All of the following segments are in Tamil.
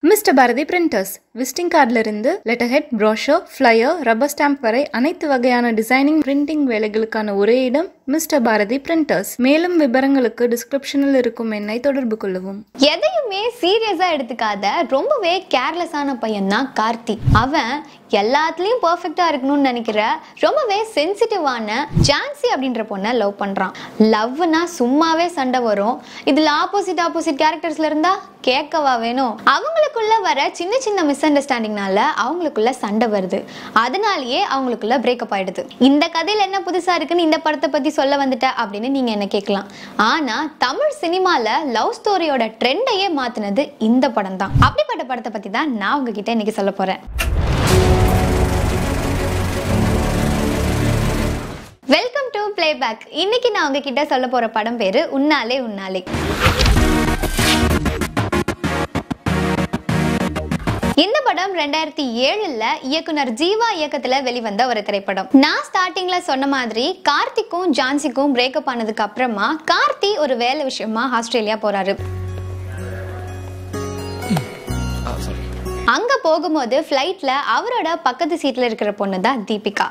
மிஸ்டர் பாரதி பிரிண்டர்ஸ் விசிட்டிங் கார்டில் இருந்து letter head brochure flyer rubber stamp வரை அனைத்து வகையான டிசைனிங் பிரிண்டிங் வேலைகளுக்கான ஒரே இடம் மிஸ்டர் பாரதி பிரிண்டர்ஸ் மேலும் விவரங்களுக்கு டிஸ்கிரிப்ஷனில் இருக்கும் எண்ணை தொடர்பு கொள்ளவும் எதையுமே சீரியஸா எடுத்துக்காத ரொம்பவே கேர்லெஸ்ஸான பையன் தான் கார்த்தி அவன் எல்லாத்துலயும் பெர்ஃபெக்ட்டா இருக்கணும்னு நினைக்கிற ரொம்பவே சென்சிட்டிவான ஜான்சி அப்படின்ற பொண்ணை லவ் பண்றான் லவ்னா சும்மாவே சண்டை வரும் இதுல ஆப்போசிட் ஆப்போசிட் கேரக்டர்ஸ்ல இருந்தா கேட்கவா வேணும் அவங்களுக்குள்ள வர சின்ன சின்ன மிஸ் அண்டர்ஸ்டாண்டிங்னால அவங்களுக்குள்ள சண்டை வருது அதனாலயே அவங்களுக்குள்ள பிரேக்கப் ஆயிடுது இந்த கதையில என்ன புதுசா இருக்குன்னு இந்த படத்தை பத்தி சொல்ல வந்துட்ட அப்படின்னு நீங்க என்ன கேட்கலாம் ஆனா தமிழ் சினிமால லவ் ஸ்டோரியோட ட்ரெண்டையே மாத்தினது இந்த படம் தான் அப்படிப்பட்ட படத்தை பத்தி தான் நான் உங்ககிட்ட இன்னைக்கு சொல்ல போறேன் வெல்கம் டு பிளேபேக் இன்னைக்கு நான் உங்ககிட்ட சொல்ல போற படம் பேரு உன்னாலே உன்னாலே இந்த படம் ரெண்டாயிரத்தி ஏழுல இயக்குனர் ஜீவா இயக்கத்துல வெளிவந்த ஒரு திரைப்படம் நான் ஸ்டார்டிங்ல சொன்ன மாதிரி கார்த்திக்கும் ஜான்சிக்கும் பிரேக்கப் ஆனதுக்கு அப்புறமா கார்த்தி ஒரு வேலை விஷயமா ஆஸ்திரேலியா போறாரு அங்க போகும்போது ஃப்ளைட்ல அவரோட பக்கத்து சீட்ல இருக்கிற பொண்ணு தான் தீபிகா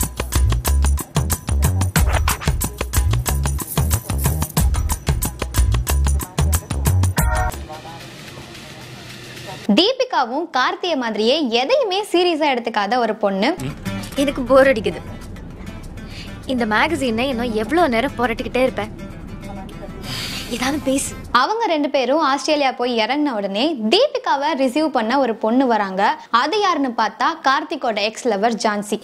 தீபிகாவும் கார்த்திய மாதிரியே எதையுமே சீரியஸா எடுத்துக்காத ஒரு பொண்ணு எனக்கு போர் அடிக்குது இந்த மேகசீனை இன்னும் எவ்வளோ நேரம் புரட்டிக்கிட்டே இருப்பேன் ஏதாவது பேசு அவங்க ரெண்டு பேரும் ஆஸ்திரேலியா போய் இறங்கின உடனே தீபிகாவை ரிசீவ் பண்ண ஒரு பொண்ணு வராங்க அது யாருன்னு பார்த்தா கார்த்திகோட ex lover Jhansi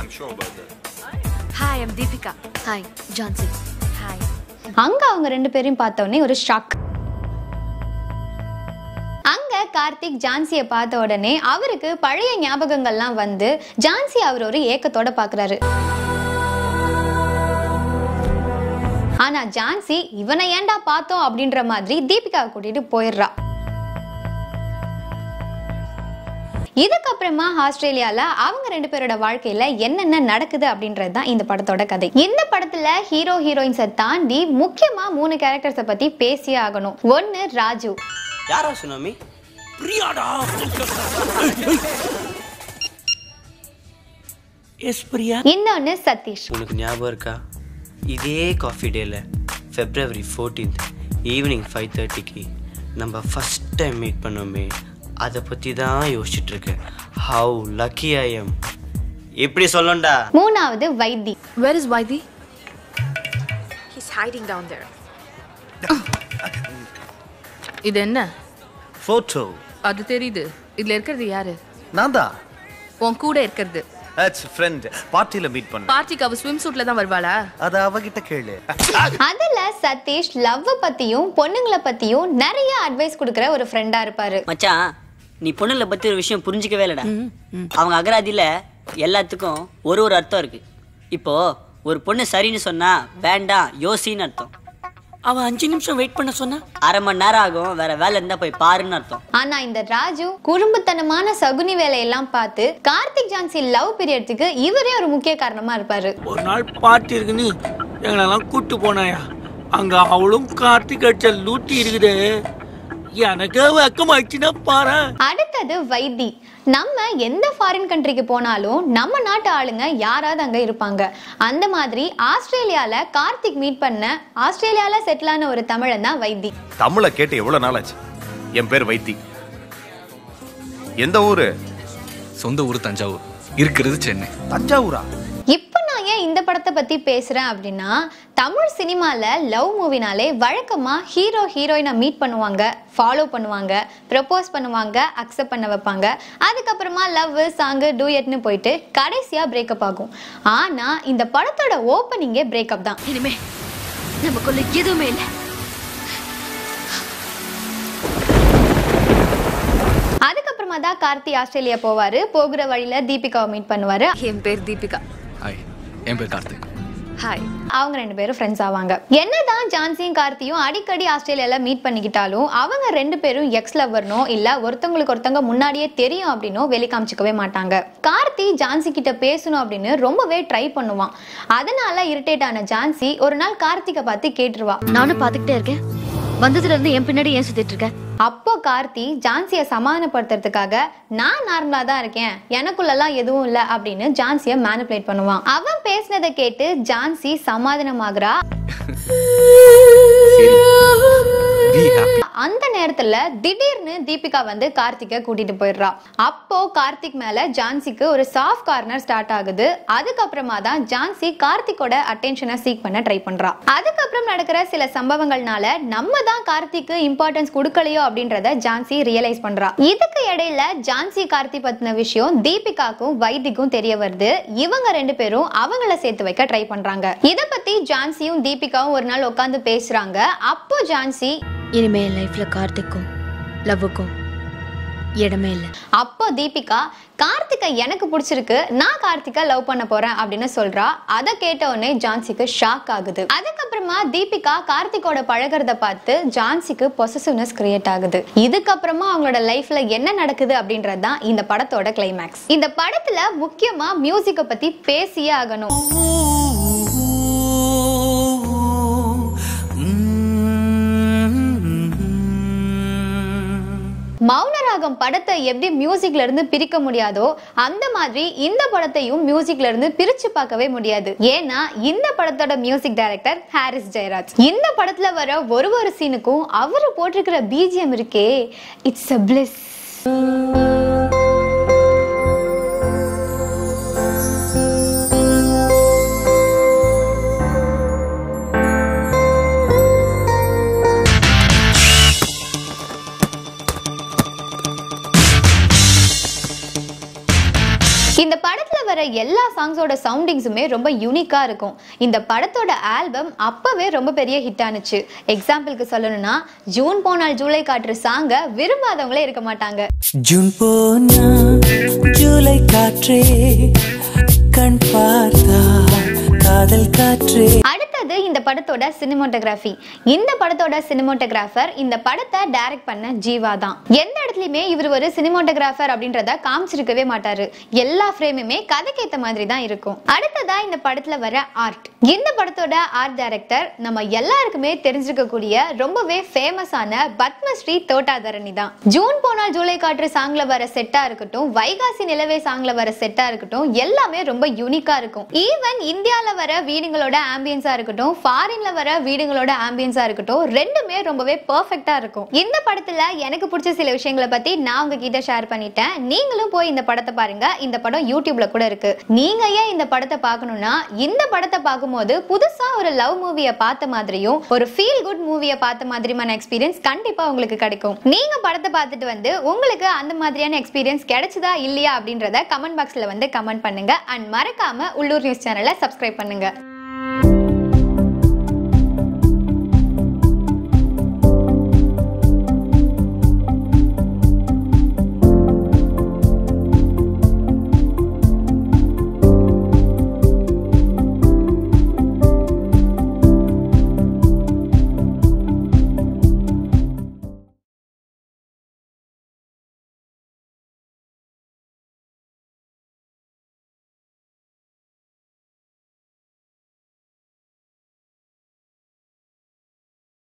hi I'm Deepika hi Jhansi hi அங்க அவங்க ரெண்டு பேரையும் பார்த்த உடனே ஒரு ஷாக் அங்க கார்த்திக் ஜான்சியை பார்த்த உடனே அவருக்கு பழைய ஞாபகங்கள்லாம் வந்து ஜான்சி அவர் ஒரு ஏக்கத்தோட பாக்குறாரு ஆனா ஜான்சி இவனை ஏன்டா பார்த்தோம் அப்படின்ற மாதிரி தீபிகாவை கூட்டிட்டு போயிடுறா இதுக்கப்புறமா ஆஸ்திரேலியால அவங்க ரெண்டு பேரோட வாழ்க்கையில என்னென்ன நடக்குது அப்படின்றது தான் இந்த படத்தோட கதை இந்த படத்துல ஹீரோ ஹீரோயின்ஸை தாண்டி முக்கியமா மூணு கேரக்டர்ஸை பத்தி பேசியே ஆகணும் ஒன்னு ராஜு யாரா சுனாமி பிரியாடா எஸ் பிரியா இன்னொன்னு சதீஷ் உனக்கு ஞாபகம் இருக்கா இதே காஃபி டேல ஃபெப்ரவரி ஃபோர்டீன்த் ஈவினிங் ஃபைவ் தேர்ட்டிக்கு நம்ம ஃபஸ்ட் டைம் மீட் பண்ணோமே அதை பற்றி தான் யோசிச்சுட்டு இருக்கேன் ஹவு லக்கி ஐ எம் இப்படி சொல்லணும்டா மூணாவது வைத்தி Where is Vaidi? He's hiding down there. இது என்ன ஃபோட்டோ அது தெரியுது இதுல இருக்கிறது யாரு நான் தான் உன் கூட இருக்கிறது ஆட்ஸ் ஃப்ரெண்ட் பார்ட்டியில் மீட் பண்ண பார்ட்டிக்கு அவ ஸ்விம் சூட்ல தான் வருவாளா அதை அவகிட்ட கேளு அதுல சதீஷ் லவ் பத்தியும் பொண்ணுங்களை பத்தியும் நிறைய அட்வைஸ் கொடுக்குற ஒரு ஃப்ரெண்டா இருப்பாரு மச்சான் நீ பொண்ணுல பத்தி ஒரு விஷயம் புரிஞ்சுக்கவே இல்லடா அவங்க அகராதியில எல்லாத்துக்கும் ஒரு ஒரு அர்த்தம் இருக்கு இப்போ ஒரு பொண்ணு சரின்னு சொன்னா வேண்டாம் யோசின்னு அர்த்தம் அவ அஞ்சு நிமிஷம் வெயிட் பண்ண சொன்னா அரை மணி நேரம் ஆகும் வேற வேலை இருந்தா போய் பாருன்னு அர்த்தம் ஆனா இந்த ராஜு குறும்புத்தனமான சகுனி வேலையெல்லாம் பார்த்து கார்த்திக் ஜான்சி லவ் பீரியட்ஸுக்கு இவரே ஒரு முக்கிய காரணமா இருப்பாரு ஒரு நாள் பார்ட்டி இருக்குன்னு எங்களெல்லாம் கூட்டு போனாயா அங்க அவளும் கார்த்திக் அடிச்ச லூட்டி இருக்குது எனக்கு வெக்கமாயிடுச்சுன்னா பாரு அடுத்தது வைத்தி நம்ம எந்த ஃபாரின் கண்ட்ரிக்கு போனாலும் நம்ம நாட்டு ஆளுங்க யாராவது அங்க இருப்பாங்க அந்த மாதிரி ஆஸ்திரேலியால கார்த்திக் மீட் பண்ண ஆஸ்திரேலியால செட்டில் ஆன ஒரு தமிழன் தான் வைத்தி தமிழை கேட்டு எவ்வளவு நாள் ஆச்சு என் பேர் வைத்தி எந்த ஊரு சொந்த ஊர் தஞ்சாவூர் இருக்கிறது சென்னை தஞ்சாவூரா இப்போ நான் ஏன் இந்த படத்தை பத்தி பேசுறேன் அப்படின்னா தமிழ் சினிமால லவ் மூவினாலே வழக்கமா ஹீரோ ஹீரோயினை மீட் பண்ணுவாங்க ஃபாலோ பண்ணுவாங்க ப்ரப்போஸ் பண்ணுவாங்க அக்செப்ட் பண்ண வைப்பாங்க அதுக்கப்புறமா லவ் சாங்கு டூயட்னு போயிட்டு கடைசியா பிரேக்கப் ஆகும் ஆனா இந்த படத்தோட ஓப்பனிங்கே பிரேக்கப் தான் இனிமே நமக்குள்ள எதுவுமே இல்லை அதுக்கப்புறமா தான் கார்த்தி ஆஸ்திரேலியா போவாரு போகிற வழியில தீபிகாவை மீட் பண்ணுவாரு என் பேர் தீபிகா ஹாய் என் பேர் கார்த்திக் ஹாய் அவங்க ரெண்டு பேரும் ஃப்ரெண்ட்ஸ் ஆவாங்க என்னதான் ஜான்சியும் கார்த்தியும் அடிக்கடி ஆஸ்திரேலியால மீட் பண்ணிக்கிட்டாலும் அவங்க ரெண்டு பேரும் எக்ஸ் லவர்னோ இல்ல ஒருத்தவங்களுக்கு ஒருத்தவங்க முன்னாடியே தெரியும் அப்படின்னோ வெளி காமிச்சிக்கவே மாட்டாங்க கார்த்தி ஜான்சி கிட்ட பேசணும் அப்படின்னு ரொம்பவே ட்ரை பண்ணுவான் அதனால இரிட்டேட் ஆன ஜான்சி ஒரு நாள் கார்த்திகை பார்த்து கேட்டுருவா நானும் பார்த்துக்கிட்டே இருக்கேன் வந்ததுல இருந்து என் பின்னாடி ஏன் சுத்திட்டு இருக்க அப்போ கார்த்தி ஜான்சியை சமாதானப்படுத்துறதுக்காக நான் நார்மலா தான் இருக்கேன் எனக்குள்ளலாம் எதுவும் இல்ல அப்படின்னு ஜான்சியை மேனிபுலேட் பண்ணுவான் அவன் பேசினதை கேட்டு ஜான்சி சமாதானமாகறா பி ஹாப்பி அந்த நேரத்துல திடீர்னு தீபிகா வந்து கார்த்திகை கூட்டிட்டு போயிடுறா அப்போ கார்த்திக் மேல ஜான்சிக்கு ஒரு சாஃப்ட் கார்னர் ஸ்டார்ட் ஆகுது அதுக்கப்புறமா தான் ஜான்சி கார்த்திக்கோட அட்டென்ஷனை சீக் பண்ண ட்ரை பண்றா அதுக்கப்புறம் நடக்கிற சில சம்பவங்கள்னால நம்ம தான் கார்த்திக்கு இம்பார்ட்டன்ஸ் கொடுக்கலையோ அப்படின்றத ஜான்சி ரியலைஸ் பண்றா இதுக்கு இடையில ஜான்சி கார்த்தி பத்தின விஷயம் தீபிகாக்கும் வைத்திக்கும் தெரிய வருது இவங்க ரெண்டு பேரும் அவங்கள சேர்த்து வைக்க ட்ரை பண்றாங்க இத பத்தி ஜான்சியும் தீபிகாவும் ஒரு நாள் உட்காந்து பேசுறாங்க அப்போ ஜான்சி இனிமே என் லைஃப்ல கார்த்திக்கும் லவ்வுக்கும் இடமே இல்லை அப்போ தீபிகா கார்த்திகை எனக்கு பிடிச்சிருக்கு நான் கார்த்திகை லவ் பண்ண போறேன் அப்படின்னு சொல்றா அதை கேட்ட உடனே ஜான்சிக்கு ஷாக் ஆகுது அதுக்கப்புறமா தீபிகா கார்த்திகோட பழகுறத பார்த்து ஜான்சிக்கு பொசசிவ்னஸ் கிரியேட் ஆகுது இதுக்கப்புறமா அவங்களோட லைஃப்ல என்ன நடக்குது அப்படின்றது தான் இந்த படத்தோட கிளைமேக்ஸ் இந்த படத்துல முக்கியமா மியூசிக்கை பத்தி பேசியே ஆகணும் மௌனராகம் படத்தை எப்படி மியூசிக்ல இருந்து பிரிக்க முடியாதோ அந்த மாதிரி இந்த படத்தையும் மியூசிக்ல இருந்து பிரிச்சு பார்க்கவே முடியாது ஏன்னா இந்த படத்தோட மியூசிக் டைரக்டர் ஹாரிஸ் ஜெயராஜ் இந்த படத்துல வர ஒரு ஒரு சீனுக்கும் அவரு போட்டிருக்கிற பிஜிஎம் இருக்கே இட்ஸ் அ பிளஸ் இந்த படத்துல வர எல்லா சாங்ஸோட சவுண்டிங்ஸுமே ரொம்ப யூனிக்கா இருக்கும் இந்த படத்தோட ஆல்பம் அப்பவே ரொம்ப பெரிய ஹிட் ஆனுச்சு எக்ஸாம்பிளுக்கு சொல்லணும்னா ஜூன் போனால் ஜூலை காட்டுற சாங்க விரும்பாதவங்களே இருக்க மாட்டாங்க ஜூன் போனா ஜூலை காற்றே கண் பார்த்தா காதல் காற்றே அடுத்தது இந்த படத்தோட சினிமோட்டோகிராஃபி இந்த படத்தோட சினிமோட்டோகிராஃபர் இந்த படத்தை டைரக்ட் பண்ண ஜீவா தான் எந்த இடத்துலயுமே இவர் ஒரு சினிமோட்டோகிராஃபர் அப்படின்றத காமிச்சிருக்கவே மாட்டாரு எல்லா ஃப்ரேமுமே கதைக்கேத்த மாதிரி தான் இருக்கும் அடுத்ததா இந்த படத்துல வர ஆர்ட் இந்த படத்தோட ஆர்ட் டைரக்டர் நம்ம எல்லாருக்குமே தெரிஞ்சிருக்கக்கூடிய ரொம்பவே ஃபேமஸான பத்மஸ்ரீ தோட்டாதரணி தான் ஜூன் போனால் ஜூலை காற்று சாங்ல வர செட்டா இருக்கட்டும் வைகாசி நிலவே சாங்ல வர செட்டா இருக்கட்டும் எல்லாமே ரொம்ப யூனிக்கா இருக்கும் ஈவன் இந்தியால வர வீடுங்களோட ஆம்பியன்ஸா இருக்கட்டும் ஃபாரின்ல வர வீடுங்களோட ஆம்பியன்ஸா இருக்கட்டும் ரெண்டுமே ரொம்பவே பெர்ஃபெக்ட்டா இருக்கும் இந்த படத்துல எனக்கு பிடிச்ச சில விஷயங்களை பத்தி நான் உங்ககிட்ட ஷேர் பண்ணிட்டேன் நீங்களும் போய் இந்த படத்தை பாருங்க இந்த படம் யூடியூப்ல கூட இருக்கு நீங்க ஏன் இந்த படத்தை பார்க்கணும்னா இந்த படத்தை பார்க்கும்போது புதுசா ஒரு லவ் மூவியை பார்த்த மாதிரியும் ஒரு ஃபீல் குட் மூவியை பார்த்த மாதிரியான எக்ஸ்பீரியன்ஸ் கண்டிப்பா உங்களுக்கு கிடைக்கும் நீங்க படத்தை பார்த்துட்டு வந்து உங்களுக்கு அந்த மாதிரியான எக்ஸ்பீரியன்ஸ் கிடைச்சதா இல்லையா அப்படின்றத கமெண்ட் பாக்ஸ்ல வந்து கமெண்ட் பண்ணுங்க அண்ட் மறக்காம உள்ளூர் நியூஸ் சேனலை சப்ஸ்கிரைப் பண்ணுங்க